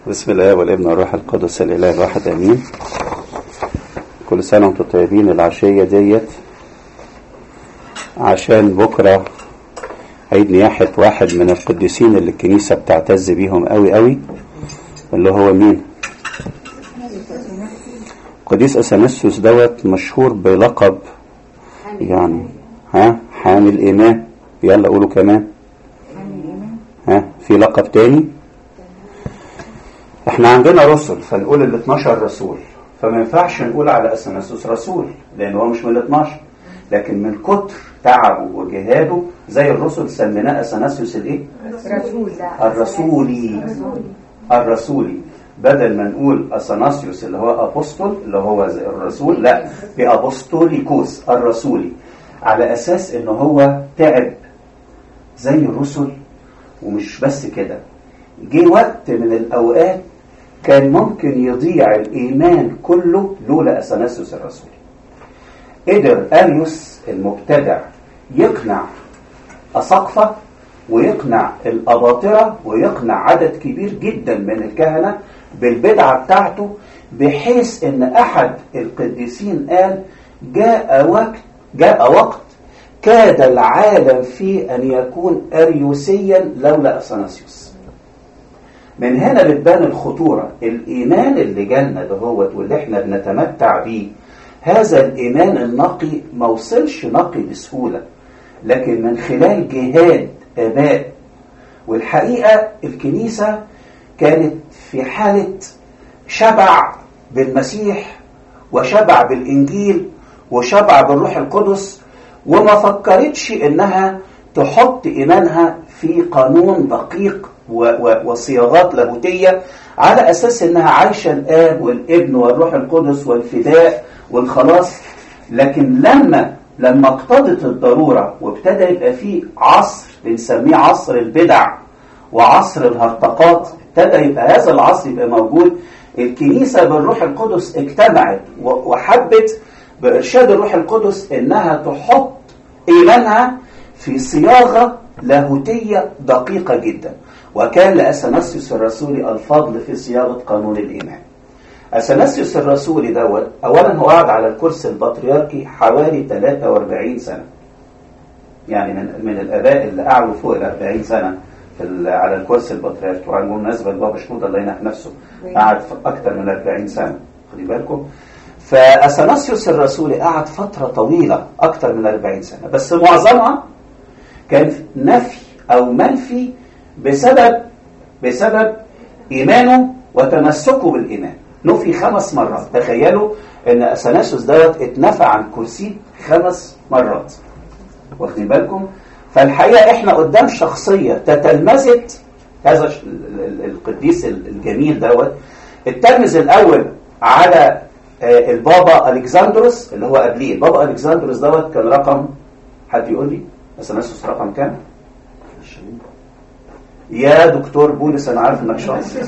بسم الله والابن والروح القدس الاله الواحد امين كل سنه وانتم طيبين العشيه ديت عشان بكره عيد نياحه واحد من القديسين اللي الكنيسه بتعتز بيهم قوي قوي اللي هو مين قديس اثناسيوس دوت مشهور بلقب يعني ها حامل ايمان يلا قولوا كمان ها في لقب تاني احنا عندنا رسل فنقول ال 12 رسول فما ينفعش نقول على اثناسيوس رسول لان هو مش من ال 12 لكن من كتر تعبه وجهاده زي الرسل سميناه اثناسيوس الايه؟ رسول الرسولي الرسولي بدل ما نقول اثناسيوس اللي هو ابوستول اللي هو زي الرسول لا بابوستوليكوس الرسولي على اساس ان هو تعب زي الرسل ومش بس كده جه وقت من الاوقات كان ممكن يضيع الايمان كله لولا اثناسيوس الرسولي قدر اريوس المبتدع يقنع اساقفه ويقنع الاباطره ويقنع عدد كبير جدا من الكهنه بالبدعه بتاعته بحيث ان احد القديسين قال جاء وقت جاء وقت كاد العالم فيه ان يكون اريوسيا لولا اثناسيوس من هنا بتبان الخطوره الايمان اللي جالنا دهوت واللي احنا بنتمتع بيه هذا الايمان النقي ما وصلش نقي بسهوله لكن من خلال جهاد اباء والحقيقه الكنيسه كانت في حاله شبع بالمسيح وشبع بالانجيل وشبع بالروح القدس وما فكرتش انها تحط ايمانها في قانون دقيق وصياغات لاهوتيه على اساس انها عايشه الاب والابن والروح القدس والفداء والخلاص لكن لما لما اقتضت الضروره وابتدى يبقى في عصر بنسميه عصر البدع وعصر الهرطقات ابتدى يبقى هذا العصر يبقى موجود الكنيسه بالروح القدس اجتمعت وحبت بارشاد الروح القدس انها تحط ايمانها في صياغه لاهوتيه دقيقه جدا وكان لاثناسيوس الرسولي الفضل في صياغه قانون الايمان اثناسيوس الرسولي دوت اولا هو قعد على الكرسي البطريركي حوالي 43 سنه يعني من من الاباء اللي قعدوا فوق ال 40 سنه في على الكرسي البطريركي وعلى بالمناسبه البابا شنوده الله ينح نفسه قعد اكثر من 40 سنه خدي بالكم فاثناسيوس الرسولي قعد فتره طويله اكثر من 40 سنه بس معظمها كان نفي او منفي بسبب بسبب ايمانه وتمسكه بالايمان نفي خمس مرات تخيلوا ان اثناسيوس دوت اتنفى عن كرسيه خمس مرات واخدين بالكم فالحقيقه احنا قدام شخصيه تتلمذت هذا القديس الجميل دوت التلمذ الاول على البابا الكسندروس اللي هو قبليه البابا الكسندروس دوت كان رقم حد يقول لي اثناسيوس رقم كام يا دكتور بولس انا عارف انك شاطر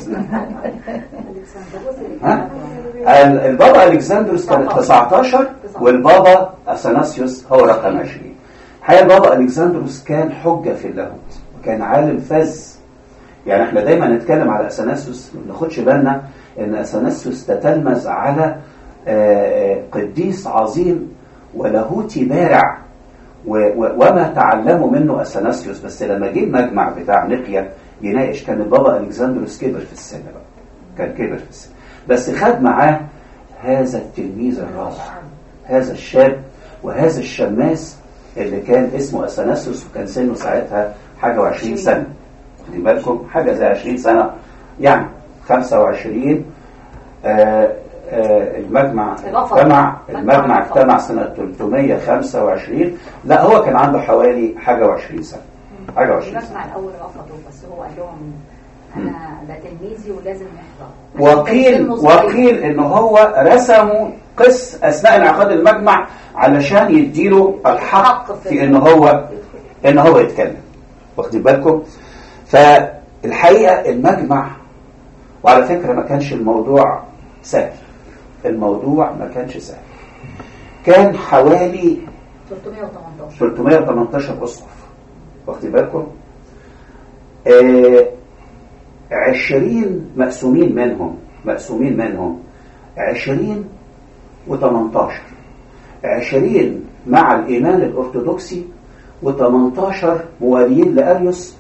ها البابا الكسندروس كان 19 والبابا اثناسيوس هو رقم 20 الحقيقه البابا الكسندروس كان حجه في اللاهوت وكان عالم فذ يعني احنا دايما نتكلم على اثناسيوس ما بناخدش بالنا ان اثناسيوس تتلمذ على قديس عظيم ولاهوتي بارع وما تعلموا منه اثناسيوس بس لما جه المجمع بتاع نقيا يناقش كان البابا الكسندروس كبر في السن بقى كان كبر في السن بس خد معاه هذا التلميذ الرائع هذا الشاب وهذا الشماس اللي كان اسمه اثناسيوس وكان سنه ساعتها حاجه و20 سنه خدي بالكم حاجه زي 20 سنه يعني 25 آه المجمع اجتمع المجمع اجتمع سنة 325 لا هو كان عنده حوالي حاجة و20 سنة حاجة و20 سنة المجمع الأول رفضوا بس هو قال لهم أنا ده تلميذي ولازم نحضر وقيل وقيل إن هو رسموا قس أثناء انعقاد المجمع علشان يديله الحق في إن هو إن هو يتكلم واخدين بالكم فالحقيقة المجمع وعلى فكرة ما كانش الموضوع سهل الموضوع ما كانش سهل كان حوالي 318 318 اسقف واخد بالكم آه عشرين مقسومين منهم مقسومين منهم عشرين وتمنتاشر عشرين مع الإيمان الأرثوذكسي و18 مواليين لأريوس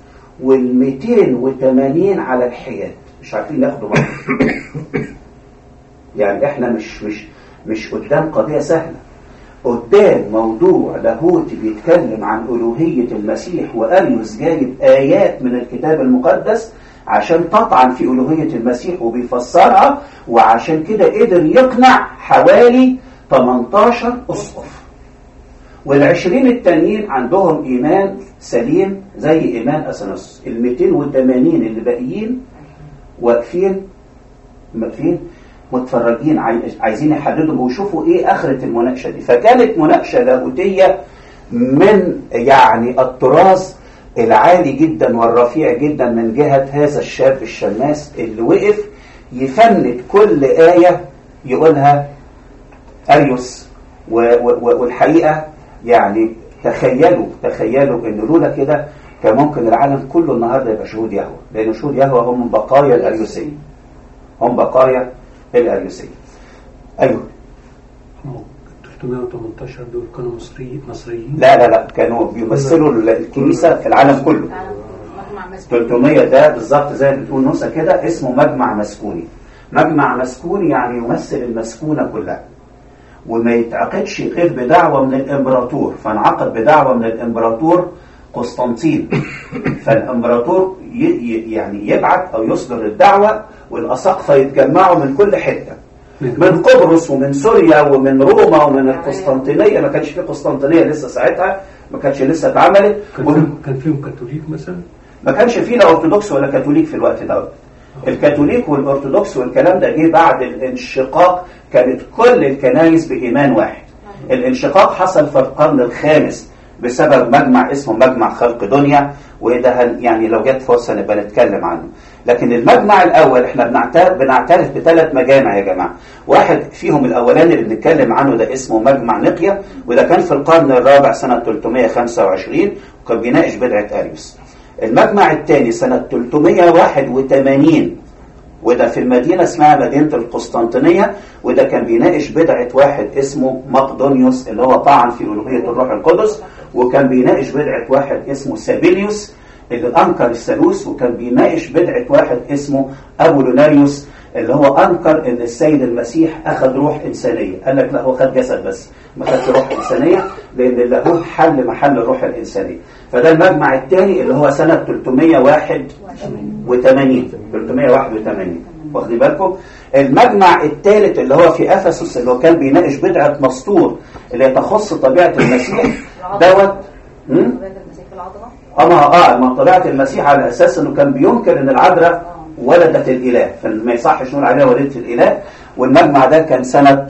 وال280 على الحياد مش عارفين ياخدوا بعض يعني احنا مش مش مش قدام قضية سهلة قدام موضوع لاهوتي بيتكلم عن ألوهية المسيح وأريوس جايب آيات من الكتاب المقدس عشان تطعن في ألوهية المسيح وبيفسرها وعشان كده قدر يقنع حوالي 18 أسقف والعشرين التانيين عندهم إيمان سليم زي إيمان أثناس ال 280 اللي باقيين واقفين واقفين متفرجين عايزين يحددوا ويشوفوا ايه اخرة المناقشة دي فكانت مناقشة لاهوتية من يعني الطراز العالي جدا والرفيع جدا من جهة هذا الشاب الشماس اللي وقف يفند كل آية يقولها أريوس والحقيقة يعني تخيلوا تخيلوا ان لولا كده كان ممكن العالم كله النهارده يبقى شهود يهوه لان شهود يهوه هم بقايا الاريوسيه هم بقايا الاريوسيه ايوه هم 318 دول كانوا مصريين مصريين لا لا لا كانوا بيمثلوا الكنيسه في العالم كله 300 ده بالظبط زي ما بتقول نوسه كده اسمه مجمع مسكوني مجمع مسكوني يعني يمثل المسكونه كلها وما يتعقدش غير بدعوة من الإمبراطور فانعقد بدعوة من الإمبراطور قسطنطين فالإمبراطور يعني يبعت أو يصدر الدعوة والأساقفة يتجمعوا من كل حتة من قبرص ومن سوريا ومن روما ومن القسطنطينية ما كانش في قسطنطينية لسه ساعتها ما كانش لسه اتعملت كان فيهم كان فيهم كاثوليك مثلا ما كانش فيه لا أرثوذكس ولا كاثوليك في الوقت ده الكاثوليك والأرثوذكس والكلام ده جه بعد الانشقاق كانت كل الكنائس بإيمان واحد الانشقاق حصل في القرن الخامس بسبب مجمع اسمه مجمع خلق دنيا وده يعني لو جت فرصة نبقى نتكلم عنه لكن المجمع الأول احنا بنعترف, بنعترف بثلاث مجامع يا جماعة واحد فيهم الأولاني اللي بنتكلم عنه ده اسمه مجمع نقيا وده كان في القرن الرابع سنة 325 وكان بيناقش بدعة أريوس المجمع الثاني سنة 381 وده في المدينة اسمها مدينة القسطنطينية وده كان بيناقش بدعة واحد اسمه مقدونيوس اللي هو طعن في ألوهية الروح القدس وكان بيناقش بدعة واحد اسمه سابيليوس اللي أنكر الثالوث وكان بيناقش بدعة واحد اسمه أبولوناريوس اللي هو أنكر إن السيد المسيح أخذ روح إنسانية قال لك لا هو خد جسد بس ما خدش روح إنسانية لأن اللاهوت حل محل الروح الإنسانية فده المجمع الثاني اللي هو سنة 381 381 واخدين بالكم المجمع الثالث اللي هو في أفسس اللي هو كان بيناقش بدعة مسطور اللي تخص طبيعة المسيح دوت اه اه ما طبيعة المسيح على أساس إنه كان بينكر إن العذراء ولدت الإله فما يصحش نقول عليها ولدت الإله والمجمع ده كان سنة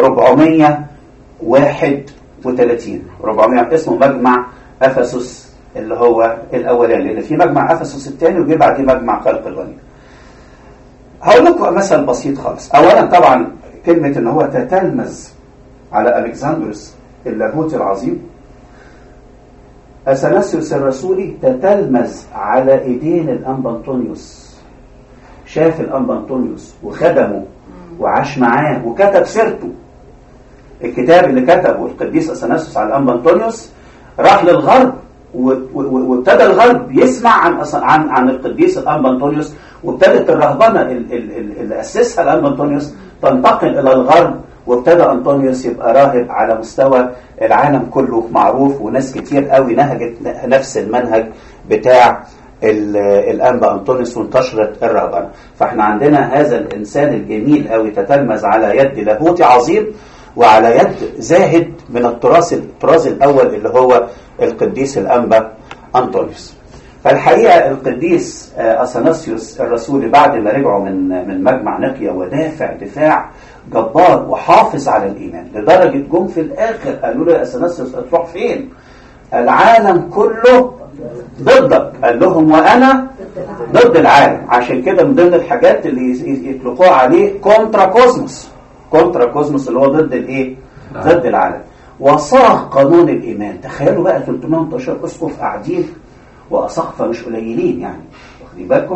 431 400 اسمه مجمع أفسس اللي هو الأولاني لأن في مجمع أفسس الثاني وجي بعديه مجمع خلق الغني هقول لكم مثل بسيط خالص أولا طبعا كلمة إن هو تتلمذ على ألكسندروس اللاهوت العظيم أثناسيوس الرسولي تتلمذ على إيدين الأنبا أنطونيوس شاف الأنبا أنطونيوس وخدمه وعاش معاه وكتب سيرته الكتاب اللي كتبه القديس أثناسيوس على الأنبا أنطونيوس راح للغرب وابتدى الغرب يسمع عن عن عن القديس الأنبا أنطونيوس وابتدت الرهبنة اللي أسسها الأنبا أنطونيوس تنتقل إلى الغرب وابتدى أنطونيوس يبقى راهب على مستوى العالم كله معروف وناس كتير قوي نهجت نفس المنهج بتاع الأنبا أنطونيوس وانتشرت الرهبنة فاحنا عندنا هذا الإنسان الجميل قوي تتلمذ على يد لاهوتي عظيم وعلى يد زاهد من التراث الطراز الأول اللي هو القديس الأنبا أنطونيوس فالحقيقة القديس أثناسيوس الرسولي بعد ما رجعوا من من مجمع نقيا ودافع دفاع جبار وحافظ على الإيمان لدرجة جم في الآخر قالوا له يا أثناسيوس هتروح فين؟ العالم كله ضدك قال لهم وأنا ضد العالم عشان كده من ضمن الحاجات اللي يطلقوها عليه كونترا كوزموس كونترا كوزموس اللي هو ضد الايه؟ ضد العالم وصاغ قانون الإيمان تخيلوا بقى 318 أسقف قاعدين وأساقفة مش قليلين يعني واخدين بالكم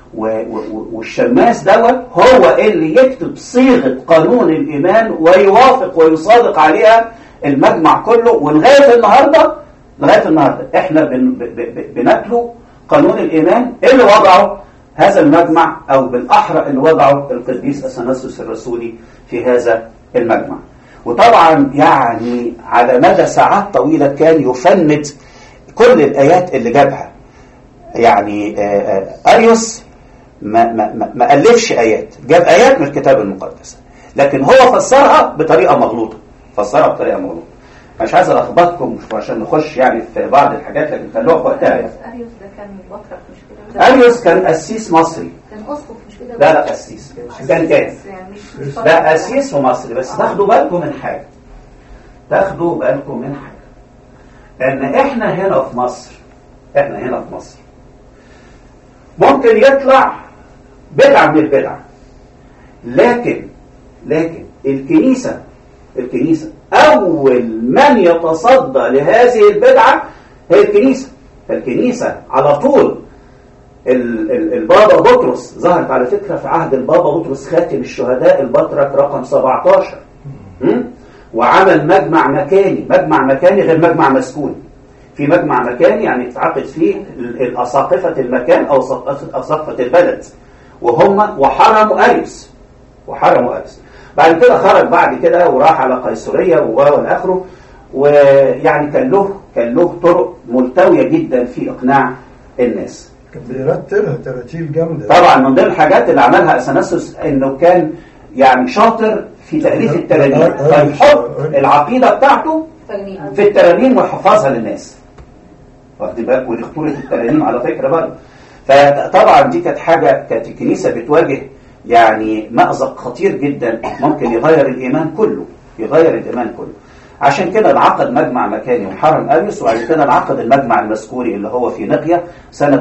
و- و- والشماس دوت هو اللي يكتب صيغة قانون الإيمان ويوافق ويصادق عليها المجمع كله ولغاية النهاردة لغاية النهاردة احنا بن ب- ب- بنتلو قانون الإيمان اللي وضعه هذا المجمع أو بالأحرى اللي وضعه القديس أثناسيوس الرسولي في هذا المجمع وطبعا يعني على مدى ساعات طويلة كان يفند كل الآيات اللي جابها يعني آه، آه، أريوس ما, ما, ما- ما ألفش آيات جاب آيات من الكتاب المقدس لكن هو فسرها بطريقة مغلوطة فسرها بطريقة مغلوطة مش عايز ألخبطكم عشان نخش يعني في بعض الحاجات لكن خلوها في وقتها يعني. اريوس ده كان بطرك مش كده أريوس كان قسيس مصري كان اسقف مش كده لا لا قسيس كان كان بس يعني مش مش ده قسيس في مصر بس تاخدوا بالكم من حاجة تاخدوا بالكم من حاجة ان احنا هنا في مصر احنا هنا في مصر ممكن يطلع بدعة من البدع لكن لكن الكنيسة الكنيسة أول من يتصدى لهذه البدعة هي الكنيسة فالكنيسة على طول ال- ال- البابا بطرس ظهرت على فكرة في عهد البابا بطرس خاتم الشهداء البطرك رقم 17 م? وعمل مجمع مكاني مجمع مكاني غير مجمع مسكون في مجمع مكاني يعني يتعقد فيه ال- الأساقفة المكان أو أساقفة أساقفة البلد وهم وحرموا أريوس وحرموا أريوس بعد كده خرج بعد كده وراح على قيصرية والى آخره ويعني كان له كان له طرق ملتوية جدا في إقناع الناس كان بيرتلها تراتيل جامده طبعا من ضمن الحاجات اللي عملها اثناسيوس انه كان يعني شاطر في تاليف الترانيم فيحط العقيده بتاعته تلميذ في الترانيم ويحفظها للناس واخد بالك ودي خطوره الترانيم على فكره برضه فطبعا دي كانت حاجه كانت الكنيسه بتواجه يعني مأزق خطير جدا ممكن يغير الايمان كله يغير الايمان كله عشان كده انعقد مجمع مكاني وحرم اريوس وبعد كده انعقد المجمع المذكوري اللي هو في نقيا سنه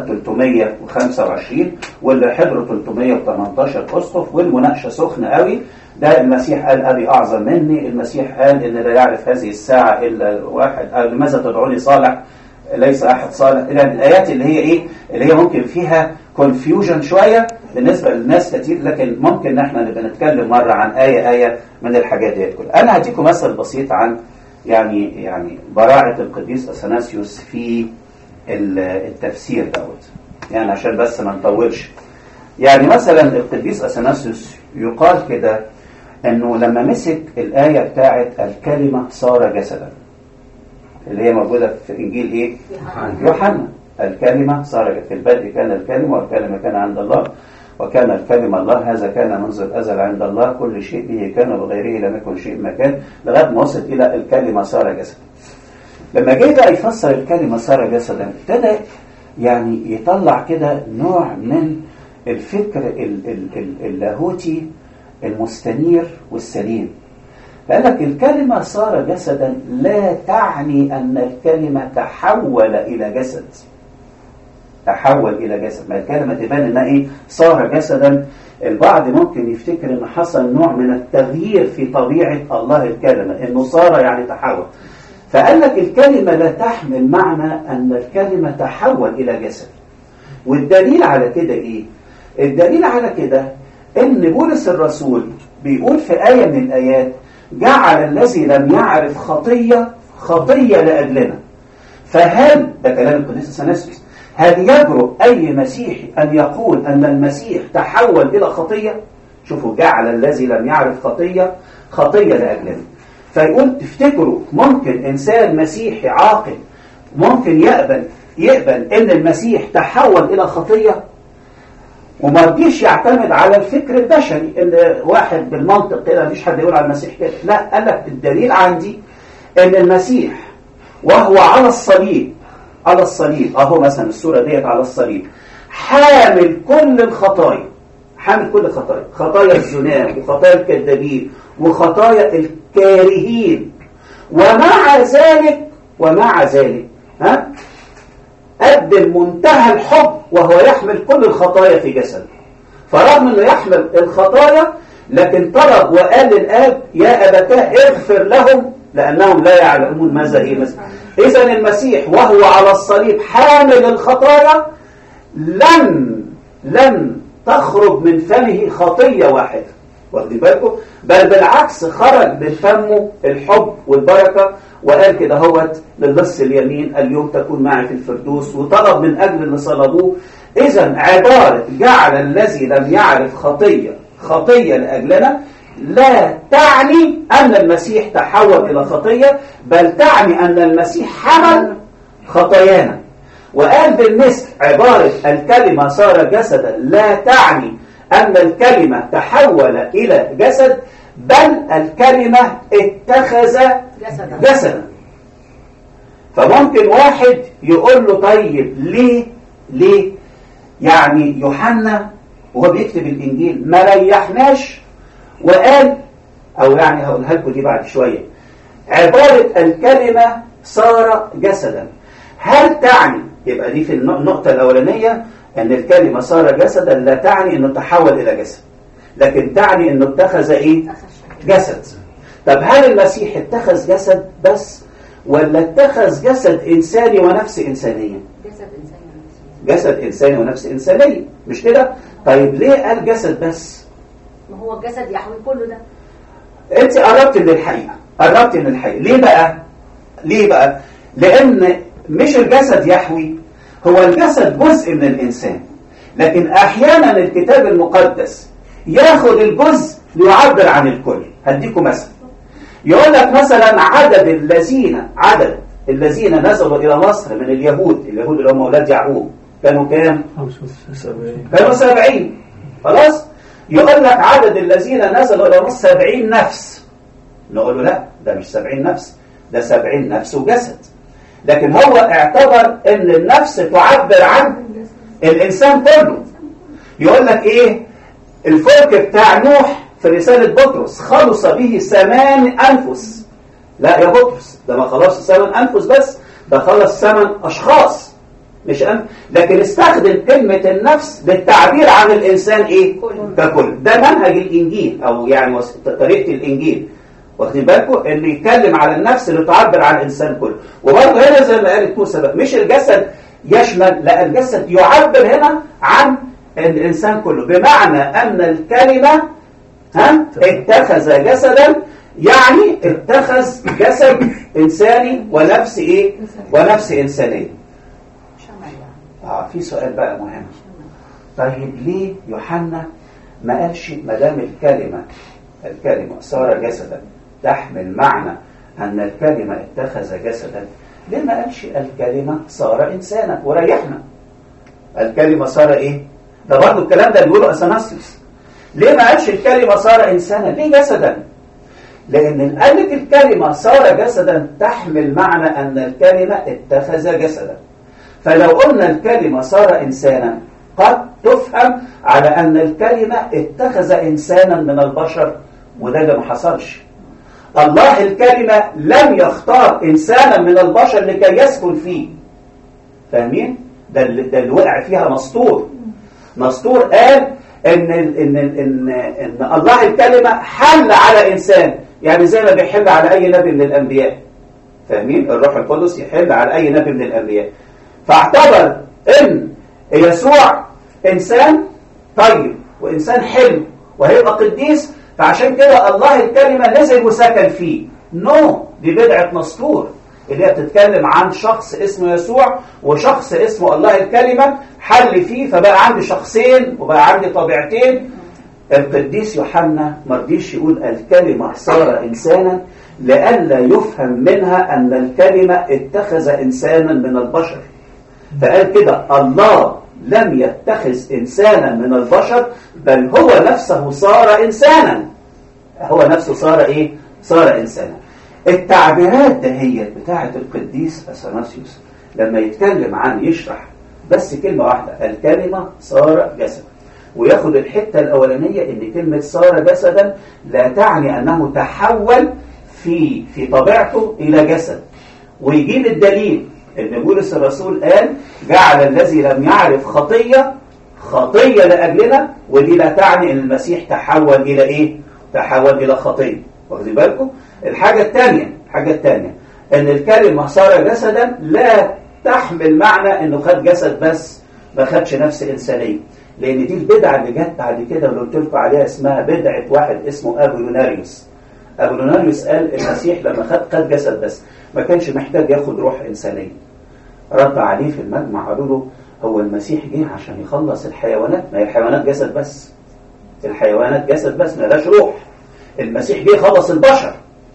325 واللي حضره 318 اسقف والمناقشه سخنه قوي ده المسيح قال ابي اعظم مني المسيح قال ان لا يعرف هذه الساعه الا واحد قال لماذا تدعوني صالح ليس احد صالح الى الايات اللي هي ايه اللي هي ممكن فيها كونفيوجن شويه بالنسبه للناس كتير لكن ممكن ان احنا نبقى نتكلم مره عن ايه ايه من الحاجات ديت كلها انا هديكم مثل بسيط عن يعني يعني براعه القديس اثناسيوس في ال- التفسير دوت يعني عشان بس ما نطولش يعني مثلا القديس اثناسيوس يقال كده انه لما مسك الايه بتاعت الكلمه صار جسدا اللي هي موجوده في انجيل ايه يوحنا الكلمة صار في البدء كان الكلمة والكلمة كان عند الله وكان الكلمة الله هذا كان منذ الأزل عند الله كل شيء به كان وبغيره لم يكن شيء مكان لغاية ما وصل إلى الكلمة صار جسدا لما جه بقى يفسر الكلمة صار جسدا ابتدى يعني يطلع كده نوع من الفكر ال- ال- ال- اللاهوتي المستنير والسليم فقال لك الكلمة صار جسدا لا تعني أن الكلمة تحول إلى جسد تحول إلى جسد ما الكلمة تبان إنها إيه صار جسدا البعض ممكن يفتكر إن حصل نوع من التغيير في طبيعة الله الكلمة إنه صار يعني تحول فقال لك الكلمة لا تحمل معنى أن الكلمة تحول إلى جسد والدليل على كده إيه الدليل على كده إن بولس الرسول بيقول في آية من الآيات جعل الذي لم يعرف خطية خطية لأجلنا فهل ده كلام القديس اثناسيوس هل يجرؤ أي مسيحي أن يقول أن المسيح تحول إلى خطية شوفوا جعل الذي لم يعرف خطية خطية لأجلنا فيقول تفتكروا ممكن إنسان مسيحي عاقل ممكن يقبل يقبل إن المسيح تحول إلى خطية وما رضيش يعتمد على الفكر البشري ان واحد بالمنطق كده مفيش حد يقول على المسيح كده لا قال لك الدليل عندي ان المسيح وهو على الصليب على الصليب اهو مثلا الصوره ديت على الصليب حامل كل الخطايا حامل كل الخطايا خطايا الزنا وخطايا الكذابين وخطايا الكارهين ومع ذلك ومع ذلك ها قدم منتهى الحب وهو يحمل كل الخطايا في جسده فرغم انه يحمل الخطايا لكن طلب وقال للاب يا ابتاه اغفر لهم لانهم لا يعلمون ماذا هي مثل اذا المسيح وهو على الصليب حامل الخطايا لم لم تخرج من فمه خطية واحدة واخدين بالكم بل بالعكس خرج من فمه الحب والبركة وقال كده هوت للص اليمين اليوم تكون معي في الفردوس وطلب من أجل اللي صلبوه إذا عبارة جعل الذي لم يعرف خطية خطية لأجلنا لا تعني أن المسيح تحول إلى خطية بل تعني أن المسيح حمل خطايانا وقال بالمثل عبارة الكلمة صار جسدا لا تعني أن الكلمة تحول إلى جسد بل الكلمة اتخذ جسدا جسدا فممكن واحد يقول له طيب ليه ليه يعني يوحنا وهو بيكتب الإنجيل ما ريحناش وقال أو يعني هقولها لكم دي بعد شوية عبارة الكلمة صار جسدا هل تعني يبقى دي في النق- النقطة الأولانية أن الكلمة صار جسدا لا تعني أنه تحول إلى جسد لكن تعني أنه اتخذ إيه جسد طب هل المسيح اتخذ جسد بس ولا اتخذ جسد إنساني ونفس إنسانية جسد انسان جسد إنساني ونفس إنسانية مش كده طيب ليه قال جسد بس ما هو الجسد يحوي كله ده انت قربت من الحقيقة قربت من الحقيقة ليه بقى ليه بقى لان مش الجسد يحوي هو الجسد جزء من الانسان لكن احيانا الكتاب المقدس ياخد الجزء ليعبر عن الكل هديكم مثلا يقول لك مثلا عدد الذين عدد الذين نزلوا الى مصر من اليهود اليهود اللي هم اولاد يعقوب كانوا كام سبعين كانوا سبعين خلاص يقول لك عدد الذين نزلوا إلى مصر سبعين نفس نقول له لا ده مش سبعين نفس ده سبعين نفس وجسد لكن هو اعتبر ان النفس تعبر عن الانسان كله يقول لك ايه الفلك بتاع نوح في رسالة بطرس خلص به ثمان انفس لا يا بطرس ده ما خلص ثمان انفس بس ده خلص ثمان اشخاص مش أنف لكن استخدم كلمة النفس للتعبير عن الإنسان إيه؟ كل. ككل ده منهج الإنجيل أو يعني وس- طريقة الإنجيل واخدين بالكم اللي يتكلم على النفس اللي تعبر عن الإنسان كله وبرضه هنا زي ما قالت موسى بقى مش الجسد يشمل لا الجسد يعبر هنا عن الإنسان كله بمعنى أن الكلمة ها اتخذ جسدا يعني اتخذ جسد إنساني ونفس إيه؟ ونفس إنسانية شمال يعني اه في سؤال بقى مهم طيب ليه يوحنا ما قالش ما دام الكلمه الكلمه صار جسدا تحمل معنى ان الكلمه اتخذ جسدا ليه ما قالش الكلمه صار انسانا وريحنا الكلمه صار ايه ده برضه الكلام ده بيقوله اثناسيوس ليه ما قالش الكلمه صار انسانا ليه جسدا لان قالت الكلمه صار جسدا تحمل معنى ان الكلمه اتخذ جسدا فلو قلنا الكلمة صار إنسانا قد تفهم على أن الكلمة اتخذ إنسانا من البشر وده اللي ما حصلش الله الكلمة لم يختار إنسانا من البشر لكي يسكن فيه فاهمين؟ ده اللي, ده اللي وقع فيها مسطور مسطور قال إن, إن, إن, إن الله الكلمة حل على إنسان يعني زي ما بيحل على أي نبي من الأنبياء فاهمين؟ الروح القدس يحل على أي نبي من الأنبياء فاعتبر ان يسوع انسان طيب وانسان حلو وهيبقى قديس فعشان كده الله الكلمه نزل وسكن فيه نو no. دي بدعه نسطور اللي هي بتتكلم عن شخص اسمه يسوع وشخص اسمه الله الكلمه حل فيه فبقى عندي شخصين وبقى عندي طبيعتين القديس يوحنا ما رضيش يقول الكلمه صار انسانا لئلا يفهم منها ان الكلمه اتخذ انسانا من البشر فقال كده الله لم يتخذ إنسانا من البشر بل هو نفسه صار إنسانا هو نفسه صار إيه؟ صار إنسانا التعبيرات دهيت بتاعة القديس أثناسيوس لما يتكلم عن يشرح بس كلمة واحدة الكلمة صار جسدا وياخد الحتة الأولانية إن كلمة صار جسدا لا تعني أنه تحول في في طبيعته إلى جسد ويجيب الدليل ان بولس الرسول قال جعل الذي لم يعرف خطية خطية لأجلنا ودي لا تعني ان المسيح تحول الى ايه تحول الى خطية واخدين بالكم الحاجة الثانية الحاجة الثانية ان الكلمة صار جسدا لا تحمل معنى انه خد جسد بس ما خدش نفس انسانية لان دي البدعه اللي جت بعد كده واللي قلت لكم عليها اسمها بدعه واحد اسمه ابولوناريوس ابولوناريوس قال المسيح لما خد خد جسد بس ما كانش محتاج ياخد روح انسانيه رد عليه في المجمع قالوا له هو المسيح جه عشان يخلص الحيوانات ما هي الحيوانات جسد بس الحيوانات جسد بس ما لهاش روح المسيح جه يخلص البشر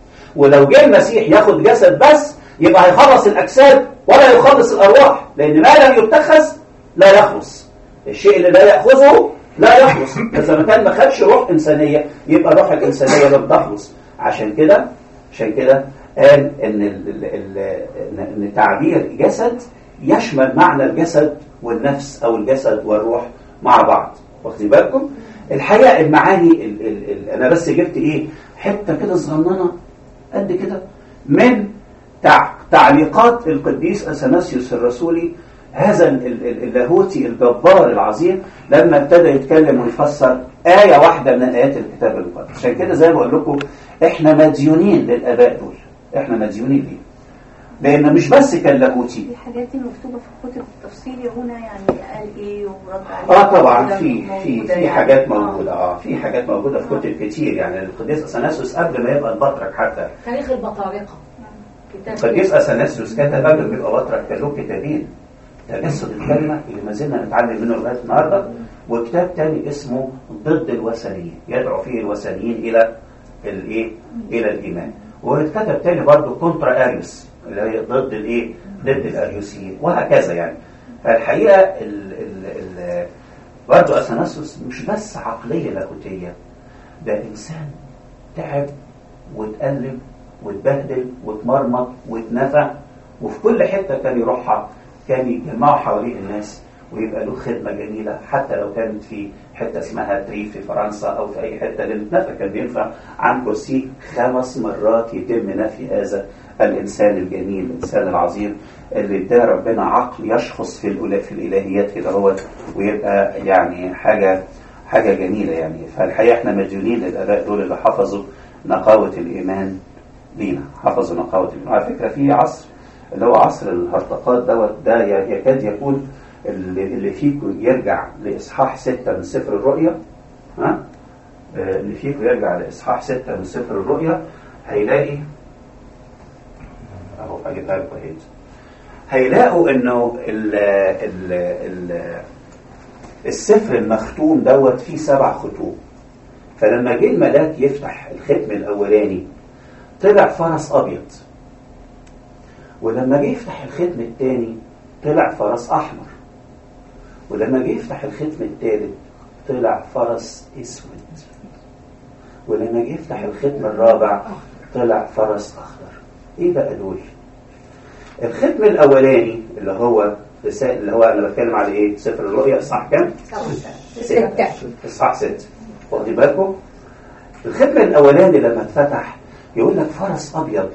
ولو جه المسيح ياخد جسد بس يبقى هيخلص الاجساد ولا يخلص الارواح لان ما لم يتخذ لا يخلص الشيء اللي لا ياخذه لا يخلص اذا ما كان ما خدش روح انسانيه يبقى الروح الانسانيه لم تخلص عشان كده عشان كده قال ان ال ال ال ان تعبير جسد يشمل معنى الجسد والنفس او الجسد والروح مع بعض واخدين بالكم الحقيقه المعاني ال ال ال انا بس جبت ايه حته كده صغننه قد كده من تع تعليقات القديس اثناسيوس الرسولي هذا ال- ال- اللاهوتي الجبار العظيم لما ابتدى يتكلم ويفسر آية واحدة من آيات الكتاب المقدس عشان كده زي ما بقول لكم احنا مديونين للآباء دول احنا مديونين ليه لأن مش بس كان لاهوتي الحاجات دي مكتوبة في كتب التفصيل هنا يعني قال ايه ورد عليه اه طبعا كده في في موجودة في يعني. حاجات آه. موجودة اه في حاجات موجودة في كتب كتير يعني القديس اثناسيوس قبل ما يبقى البطرك حتى تاريخ البطارقة كتاب القديس اثناسيوس كتب قبل ما يبقى بطرك كان له كتابين تجسد الكلمة اللي ما زلنا نتعلم منه لغاية النهاردة وكتاب تاني اسمه ضد الوثنيين يدعو فيه الوثنيين إلى الإيه؟ إلى الإيمان وكتاب تاني برضه كونترا أريوس اللي هي ضد الإيه؟ ضد الأريوسيين وهكذا يعني فالحقيقة ال ال ال برضه أثناسيوس مش بس عقلية لاهوتية ده إنسان تعب واتألم واتبهدل واتمرمط واتنفى وفي كل حتة كان يروحها كان يجمعوا حواليه الناس ويبقى له خدمة جميلة حتى لو كانت في حتة اسمها تريف في فرنسا أو في أي حتة لأن اتنفى كان بينفع عن كرسي خمس مرات يتم نفي هذا الإنسان الجميل الإنسان العظيم اللي اداه ربنا عقل يشخص في الألا- في الإلهيات كده هو ويبقى يعني حاجة حاجة جميلة يعني فالحقيقة احنا مديونين للآباء دول اللي حفظوا نقاوة الإيمان لينا حفظوا نقاوة الإيمان على فكرة في عصر اللي هو عصر الهرطقات دوت ده ي- يكاد يكون اللي, اللي فيكم يرجع لإصحاح ستة من سفر الرؤيا ها آه، اللي فيكم يرجع لإصحاح ستة من سفر الرؤيا هيلاقي أهو أجيبها لكم أهي هيلاقوا إنه ال ال ال السفر المختوم دوت فيه سبع ختوم فلما جه الملاك يفتح الختم الأولاني طلع فرس أبيض ولما جه يفتح الختم الثاني طلع فرس أحمر ولما جه يفتح الختم الثالث طلع فرس أسود ولما جه يفتح الختم الرابع طلع فرس أخضر إيه بقى دول؟ الختم الأولاني اللي هو رسالة اللي هو أنا بتكلم على إيه؟ سفر الرؤيا إصحاح كام؟ ستة إصحاح ست واخدين بالكم؟ الختم الأولاني لما اتفتح يقول لك فرس أبيض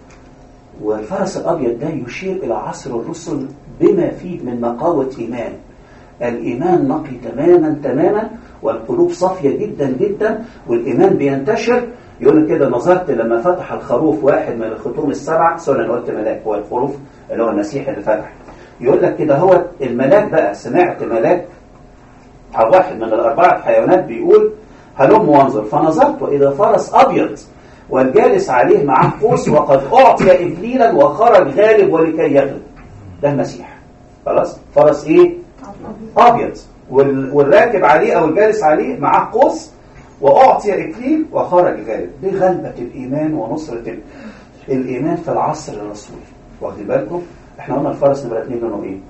والفرس الأبيض ده يشير إلى عصر الرسل بما فيه من نقاوة إيمان الإيمان نقي تماما تماما والقلوب صافية جدا جدا والإيمان بينتشر يقول لك كده نظرت لما فتح الخروف واحد من الختوم السبعة سوري أنا قلت ملاك هو الخروف اللي هو المسيح اللي فتح يقول لك كده هو الملاك بقى سمعت ملاك أو واحد من الأربعة حيوانات بيقول هلم وانظر فنظرت وإذا فرس أبيض والجالس عليه معه قوس وقد أعطي إكليلا وخرج غالب ولكي يغلب ده المسيح خلاص فرس إيه؟ أبيض وال- والراكب عليه أو الجالس عليه معه قوس وأعطي إكليل وخرج غالب دي غلبة الإيمان ونصرة ال- الإيمان في العصر الرسولي واخدين بالكم؟ احنا قلنا الفرس نمرة اتنين لونه إيه؟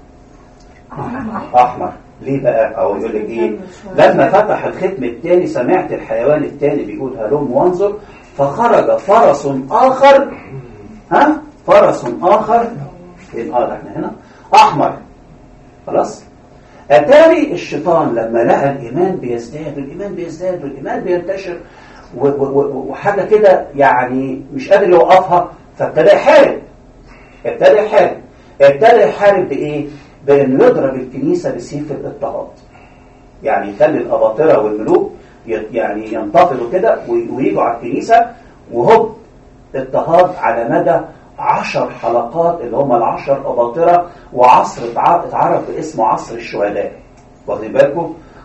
أحمر ليه بقى؟ أو يقول لك إيه؟ لما فتح الختم الثاني سمعت الحيوان الثاني بيقول هلم وانظر فخرج فرس آخر ها؟ فرس آخر فين اه ده احنا هنا أحمر خلاص؟ أتاري الشيطان لما لقى الإيمان بيزداد والإيمان بيزداد والإيمان بينتشر و- و- و- وحاجة كده يعني مش قادر يوقفها فابتدى يحارب ابتدى يحارب ابتدى يحارب بإيه؟ بأنه يضرب الكنيسة بسيف الاضطهاد يعني يخلي الأباطرة والملوك ي- يعني ينتفضوا كده وي- ويجوا على الكنيسة وهوب اضطهاد على مدى عشر حلقات اللي هم العشر أباطرة وعصر اتع- اتعرف باسمه عصر الشهداء واخدين بالكم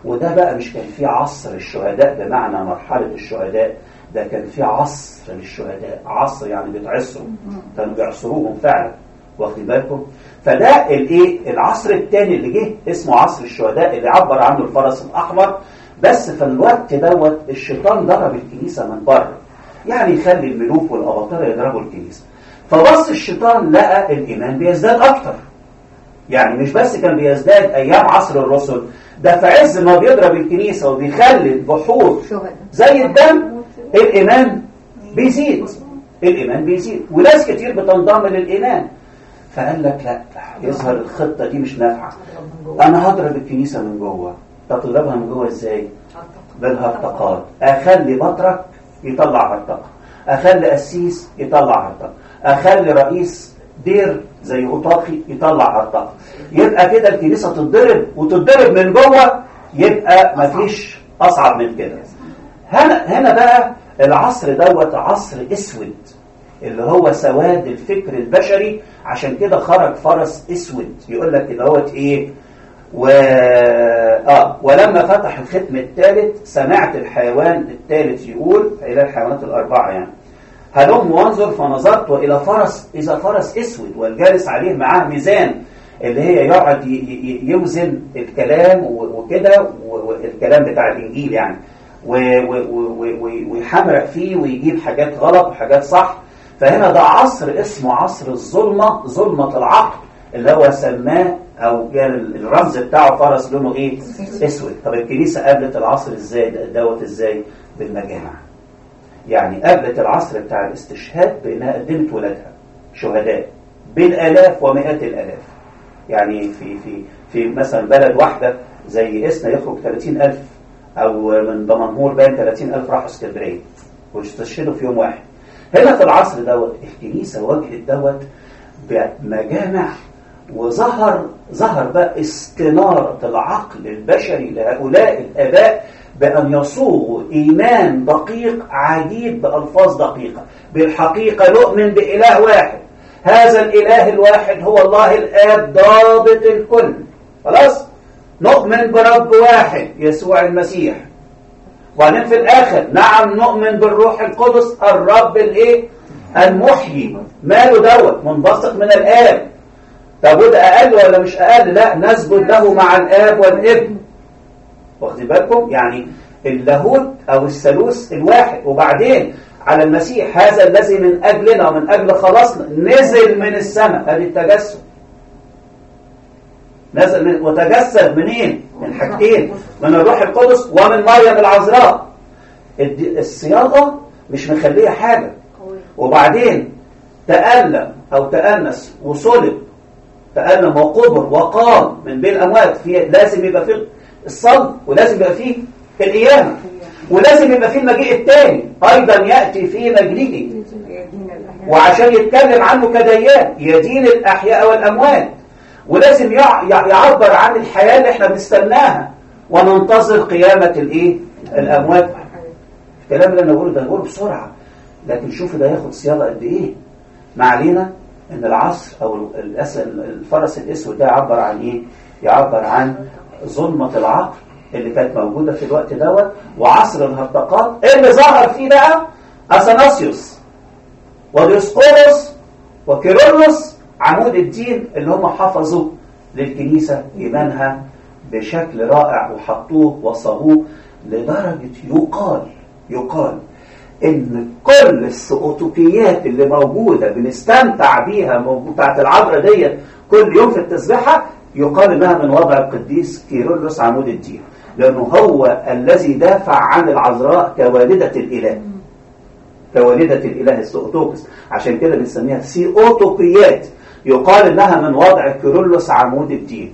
وده بقى مش كان في عصر الشهداء بمعنى مرحلة الشهداء ده كان في عصر للشهداء عصر يعني بيتعصروا كانوا بيعصروهم فعلا واخد بالكم فده الايه العصر الثاني اللي جه اسمه عصر الشهداء اللي عبر عنه الفرس الاحمر بس في الوقت دوت الشيطان ضرب الكنيسه من بره يعني يخلي الملوك والاباطره يضربوا الكنيسه فبص الشيطان لقى الايمان بيزداد اكتر يعني مش بس كان بيزداد ايام عصر الرسل ده في عز ما بيضرب الكنيسه وبيخلي البحور شهداء زي الدم الايمان بيزيد الايمان بيزيد وناس كتير بتنضم للايمان فقال لك لا يظهر الخطه دي مش نافعه انا هضرب الكنيسه من جوه طب تضربها من جوه ازاي بالهرطقات اخلي بطرك يطلع هرطقه اخلي قسيس يطلع هرطقه اخلي رئيس دير زي اوطاقي يطلع هرطقه يبقى كده الكنيسه تتضرب وتتضرب من جوه يبقى مفيش اصعب من كده هنا هنا بقى العصر دوت عصر اسود اللي هو سواد الفكر البشري عشان كده خرج فرس اسود يقول لك كده هوت ايه و... آه ولما فتح الختم الثالث سمعت الحيوان الثالث يقول إلى الحيوانات الأربعة يعني هلم وانظر فنظرت وإلى فرس إذا فرس أسود والجالس عليه معاه ميزان اللي هي يقعد ي- ي- يوزن الكلام و- وكده و- والكلام بتاع الإنجيل يعني و- و- و- و- ويحمرق فيه ويجيب حاجات غلط وحاجات صح فهنا ده عصر اسمه عصر الظلمة ظلمة العقل اللي هو سماه او كان الرمز بتاعه فرس لونه ايه اسود طب الكنيسه قابلت العصر ازاي ده- دوت ازاي بالمجامع يعني قابلت العصر بتاع الاستشهاد بانها قدمت ولادها شهداء بالالاف ومئات الالاف يعني في في في مثلا بلد واحده زي اسنا يخرج 30000 او من دمنهور باين 30000 راحوا اسكندريه واستشهدوا في يوم واحد هنا في العصر دوت الكنيسه واجهت دوت بمجامع وظهر ظهر بقى استنارة العقل البشري لهؤلاء الآباء بأن يصوغوا إيمان دقيق عجيب بألفاظ دقيقة بالحقيقة نؤمن بإله واحد هذا الإله الواحد هو الله الآب ضابط الكل خلاص نؤمن برب واحد يسوع المسيح وبعدين في الآخر نعم نؤمن بالروح القدس الرب الإيه المحيي ماله دوت منبثق من الآب طب وده أقل ولا مش أقل لا نسجد له مع الآب والابن واخدين بالكم يعني اللاهوت أو الثالوث الواحد وبعدين على المسيح هذا الذي من أجلنا ومن أجل خلاصنا نزل من السماء هذه التجسد نزل من وتجسد منين؟ من حاجتين من الروح القدس ومن مريم العذراء الد- الصياغة مش مخلية حاجة وبعدين تألم أو تأنس وصلب تألم وقبر وقام من بين الأموات في لازم يبقى فيه الصلب ولازم يبقى فيه القيامة ولازم يبقى فيه المجيء الثاني أيضا يأتي في مجيئه وعشان يتكلم عنه كديان يدين الأحياء والأموات ولازم يع- يع- يعبر عن الحياة اللي احنا بنستناها وننتظر قيامة الايه الأموات الكلام اللي انا بقوله ده بقوله بسرعة لكن شوفوا ده ياخد صياغة قد ايه ما علينا ان العصر او الأس- الفرس الاسود ده يعبر عن ايه يعبر عن ظلمة العقل اللي كانت موجودة في الوقت دوت وعصر الهرطقات اللي ظهر فيه بقى اثناسيوس وديسقورس وكيرلس عمود الدين اللي هم حفظوا للكنيسة إيمانها بشكل رائع وحطوه وصبوه لدرجة يقال يقال إن كل السقوطيات اللي موجودة بنستمتع بيها موجود- بتاعت العبرة ديت كل يوم في التسبيحة يقال إنها من وضع القديس كيرلس عمود الدين لأنه هو الذي دافع عن العذراء كوالدة الإله كوالدة الإله السؤتوكس عشان كده بنسميها سيئوتوقيات يقال إنها من وضع كيرلس عمود الدين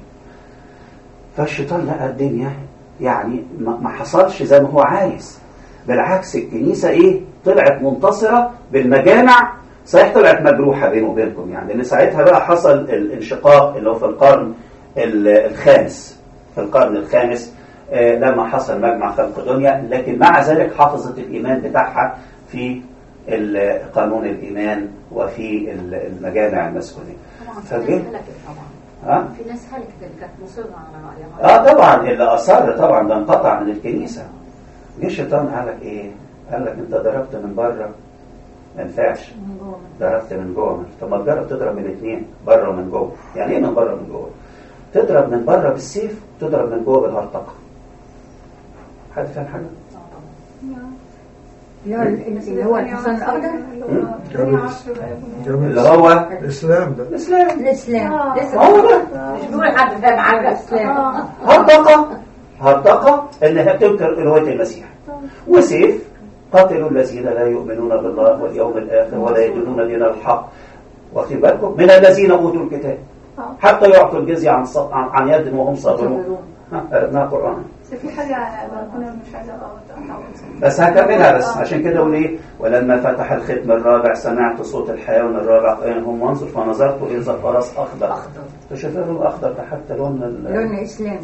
فالشيطان لقى الدنيا يعني ما ما حصلش زي ما هو عايز بالعكس الكنيسة إيه طلعت منتصرة بالمجامع صحيح طلعت مجروحة بينه وبينكم يعني لأن ساعتها بقى حصل الانشقاق اللي هو في القرن ال- الخامس في القرن الخامس آه، لما حصل مجمع خلق دنيا لكن مع ذلك حافظت الإيمان بتاعها في ال- قانون الإيمان وفي ال- المجامع المسكونية طبعا فجه هلكت طبعا ها في ناس هلكت اللي كانت مصرة على رأيها اه طبعا اللي اصر طبعا ده انقطع من الكنيسه جه الشيطان قال لك ايه؟ قال لك انت ضربت من بره ما ينفعش من جوه ضربت من جوه طب ما تجرب تضرب من الاثنين بره ومن جوه يعني ايه من بره ومن جوه؟ تضرب من بره بالسيف تضرب من جوه بالهرطقه حد فاهم حاجه؟ اللي هو اللي هو الحصان الأخضر جاب جاب اللي هو الإسلام ده الاسلام الإسلام لسه هو ده مش بيقول حد فاهم حاجة الإسلام هرطقه هرطقه انها تنكر الوهيه المسيح وسيف قاتلوا الذين لا يؤمنون بالله واليوم الاخر ولا يدينون دين الحق واخدين بالكم من الذين اوتوا الكتاب حتى يعطوا الجزيه عن ص- عن عن يد وهم صابرون ها، قرأناها قرآن بس في حاجة كنا مش عايزة أقول بس هكملها بس عشان كده اقول ايه ولما فتح الختم الرابع سمعت صوت الحيوان الرابع قائمهم وانظر فنظرت اذا فرس اخضر أخضر فشوف اللون الاخضر ده حتى لون ال- لون إسلامي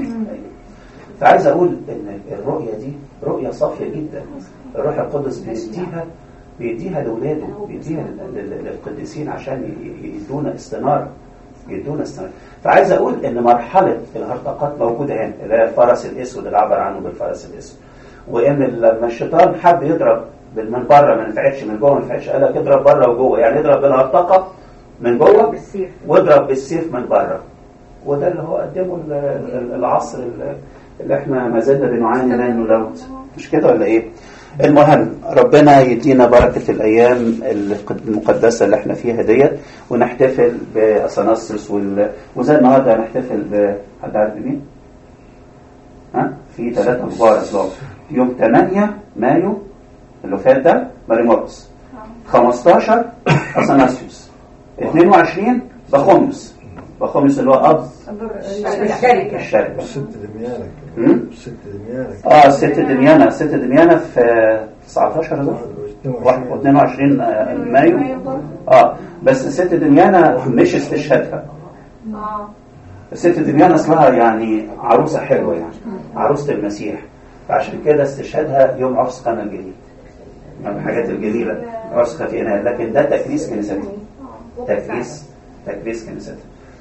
فعايز اقول ان الرؤيه دي رؤيه صافيه جدا الروح القدس بيديها بيديها لاولاده بيديها لل- لل- للقديسين عشان ي- ي- يدونا استناره يدونا استناره فعايز اقول ان مرحله الهرطقات موجوده هنا اللي هي الفرس الاسود اللي عبر عنه بالفرس الاسود وان لما الشيطان حب يضرب بال- من بره ما نفعتش من جوه ما نفعتش قال لك اضرب بره وجوه يعني اضرب بالهرطقه من جوه بالسيف واضرب بالسيف من بره وده اللي هو قدمه ال- ال- العصر ال- اللي احنا ما زلنا بنعاني منه دوت مش كده ولا ايه المهم ربنا يدينا بركة الأيام الق- المقدسة اللي احنا فيها ديت ونحتفل بأثناسيوس وال... وزي النهارده هنحتفل ب حد عارف مين؟ ها؟ في ثلاثة كبار أسباب يوم 8 مايو اللي فات ده ماري موركس 15 أثناسيوس 22 بخوميوس بخوميوس اللي هو أب الشركة الشركة ست دميانك مم؟ ست دميانك اه الست دميانة الست دميانة في 19 ده 22 مايو اه بس الست دميانة مش استشهادها اه الست دميانة اصلها يعني عروسة حلوة يعني عروسة المسيح فعشان كده استشهادها يوم عرس قنا الجديد من الحاجات الجميلة عرس خفينات لكن ده تكريس كنيستها تكريس تكريس كنيستها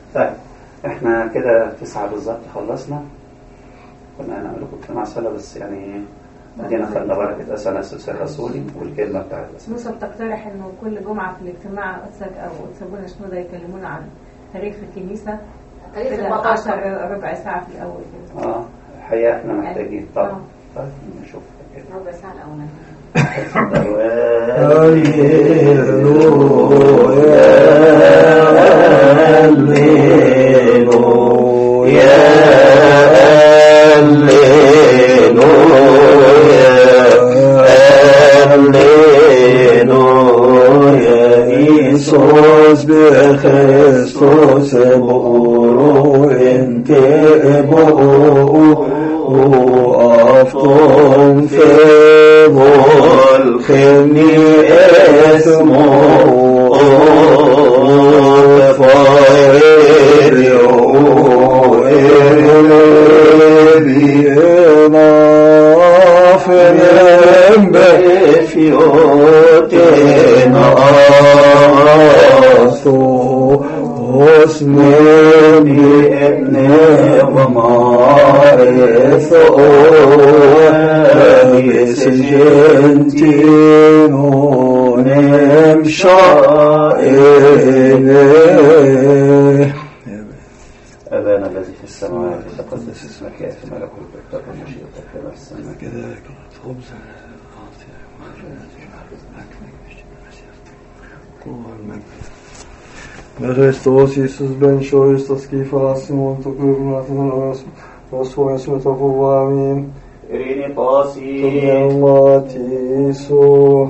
فاحنا كده تسعة بالظبط خلصنا كنا هنعمل لكم اجتماع صلاة بس يعني ادينا خدنا بركة أثناسيوس الرسولي والكلمة بتاعت الأسماء موسى بتقترح انه كل جمعه في الاجتماع قدسك او قدس ابونا شنودة يكلمونا عن تاريخ الكنيسه تاريخ كده البطاطا 10 ربع ساعه في الاول كده اه الحقيقة احنا محتاجين طبعا آه. طيب نشوف كده ربع ساعة الأولانية Iisus Christus boro inte boro afton för skeni esmo Osmeni ابن ومعرف أوهيس جنتينو نمشى إليه أبانا الذي في السماوات تقدس اسمك يأتي ملكوتك تكن مشيئتك كما في السماء كذلك خبز Med Kristus Jesus ben Christus skifa Simon tog övernatten och oss och svåren som tar på vår amin. إريني قاسي Tog Allah till så